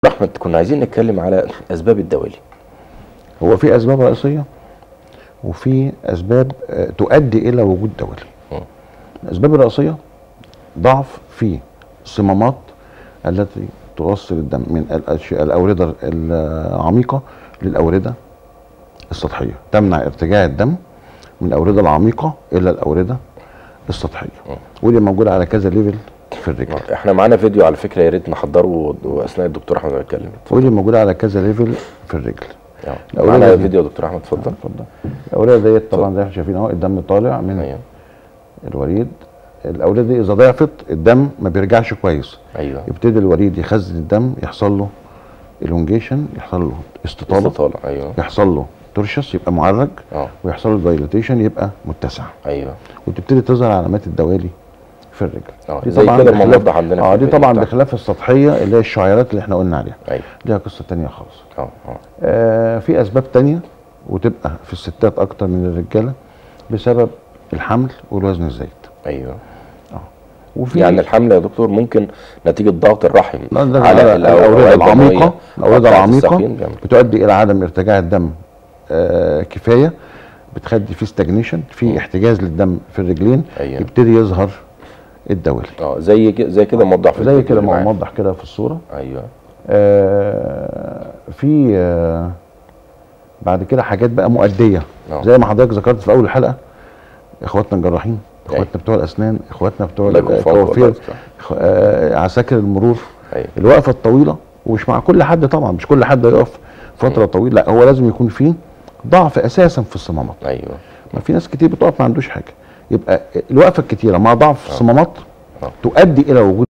احمد كنا عايزين نتكلم على اسباب الدوالي هو في اسباب رئيسيه وفي اسباب آه، تؤدي الى وجود دوالي مم. الاسباب الرئيسيه ضعف في الصمامات التي توصل الدم من الأشياء الاورده العميقه للاورده السطحيه تمنع ارتجاع الدم من الاورده العميقه الى الاورده السطحيه ودي موجوده على كذا ليفل في الرجل احنا معانا فيديو على فكره يا ريت نحضره واثناء الدكتور احمد بيتكلم ودي موجوده على كذا ليفل في الرجل آه. الأولاد معانا دي- فيديو يا دكتور احمد اتفضل اتفضل الاورده ديت طبعا زي ما احنا شايفين اهو الدم طالع من ايوه الوريد الاورده دي اذا ضعفت الدم ما بيرجعش كويس ايوه يبتدي الوريد يخزن الدم يحصل له الونجيشن يحصل له استطاله استطالة ايوه يحصل له ترشس يبقى معرج اه ويحصل له دايليتيشن يبقى متسع ايوه وتبتدي تظهر علامات الدوالي في الرجل اه دي زي طبعاً كده بخلاف- الموضح عندنا في اه دي الفيديو طبعا بتاعنا. بخلاف السطحيه اللي هي الشعيرات اللي احنا قلنا عليها ايوه ليها قصه تانية خالص اه اه آه في اسباب تانية وتبقى في الستات اكتر من الرجاله بسبب الحمل والوزن الزايد ايوه وفي يعني الحمل يا دكتور ممكن نتيجه ضغط الرحم لا، ده على على الاورده العميقه الاورده بتاعت العميقه السخين جنب. بتؤدي الى عدم ارتجاع الدم آه كفايه بتخلي في ستاجنيشن في احتجاز للدم في الرجلين أيوة. يبتدي يظهر الدوالي اه زي ك- زي كده موضح في زي الفيديو كده اللي ما هو معانا. موضح كده في الصوره ايوه آه في آه بعد كده حاجات بقى مؤديه آه. زي ما حضرتك ذكرت في اول الحلقه اخواتنا الجراحين أيوة. اخواتنا بتوع الاسنان اخواتنا بتوع الله يكون في عونكم الكوافير والله يستر. إخ- آه عساكر المرور ايوه الوقفه الطويله ومش مع كل حد طبعا مش كل حد يقف فتره طويله لا هو لازم يكون فيه ضعف اساسا في الصمامات ايوه ما في ناس كتير بتقف ما عندوش حاجه يبقى الوقفه الكتيره مع ضعف الصمامات آه. تؤدي الى وجود